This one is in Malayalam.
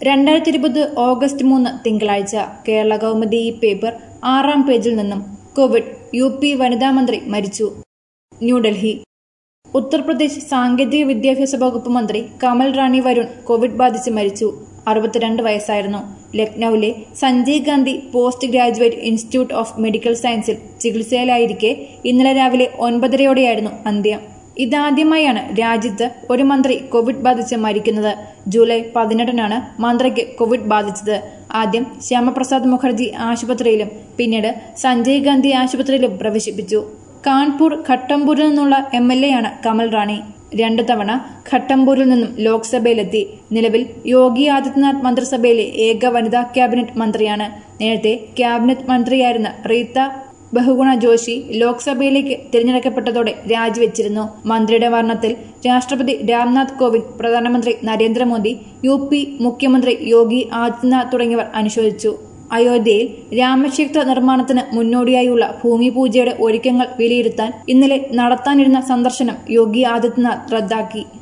രണ്ടായിരത്തി ഇരുപത് ഓഗസ്റ്റ് മൂന്ന് തിങ്കളാഴ്ച കേരള കൗമുദി ഈ പേപ്പർ ആറാം പേജിൽ നിന്നും കോവിഡ് യു പി വനിതാ മന്ത്രി മരിച്ചു ന്യൂഡൽഹി ഉത്തർപ്രദേശ് സാങ്കേതിക വിദ്യാഭ്യാസ വകുപ്പ് മന്ത്രി കമൽ റാണി വരുൺ കോവിഡ് ബാധിച്ച് മരിച്ചു അറുപത്തിരണ്ട് വയസ്സായിരുന്നു ലക്നൌവിലെ Sanjay Gandhi post graduate institute of medical സയൻസിൽ ചികിത്സയിലായിരിക്കെ ഇന്നലെ രാവിലെ ഒൻപതരയോടെയായിരുന്നു അന്ത്യം ഇതാദ്യമായാണ് രാജ്യത്ത് ഒരു മന്ത്രി കോവിഡ് ബാധിച്ച് മരിക്കുന്നത് ജൂലൈ പതിനെട്ടിനാണ് മന്ത്രിക്ക് കോവിഡ് ബാധിച്ചത് ആദ്യം ശ്യാമപ്രസാദ് മുഖർജി ആശുപത്രിയിലും പിന്നീട് സഞ്ജയ് ഗാന്ധി ആശുപത്രിയിലും പ്രവേശിപ്പിച്ചു കാൺപൂർ ഘട്ടംപൂരിൽ നിന്നുള്ള എം എൽ എ ആണ് കമൽ റാണി രണ്ടു തവണ ഘട്ടംപൂരിൽ നിന്നും ലോക്സഭയിലെത്തി നിലവിൽ യോഗി ആദിത്യനാഥ് മന്ത്രിസഭയിലെ ഏക വനിതാ ക്യാബിനറ്റ് മന്ത്രിയാണ് നേരത്തെ ക്യാബിനറ്റ് മന്ത്രിയായിരുന്ന റീത്ത ബഹുഗുണ ജോഷി ലോക്സഭയിലേക്ക് തിരഞ്ഞെടുക്കപ്പെട്ടതോടെ രാജിവെച്ചിരുന്നു മന്ത്രിയുടെ വർണ്ണത്തിൽ രാഷ്ട്രപതി രാംനാഥ് കോവിന്ദ് പ്രധാനമന്ത്രി നരേന്ദ്രമോദി യു പി മുഖ്യമന്ത്രി യോഗി ആദിത്യനാഥ് തുടങ്ങിയവർ അനുശോചിച്ചു അയോധ്യയിൽ രാമക്ഷേത്ര നിർമ്മാണത്തിന് മുന്നോടിയായുള്ള ഭൂമി പൂജയുടെ ഒരുക്കങ്ങൾ വിലയിരുത്താൻ ഇന്നലെ നടത്താനിരുന്ന സന്ദർശനം യോഗി ആദിത്യനാഥ് റദ്ദാക്കി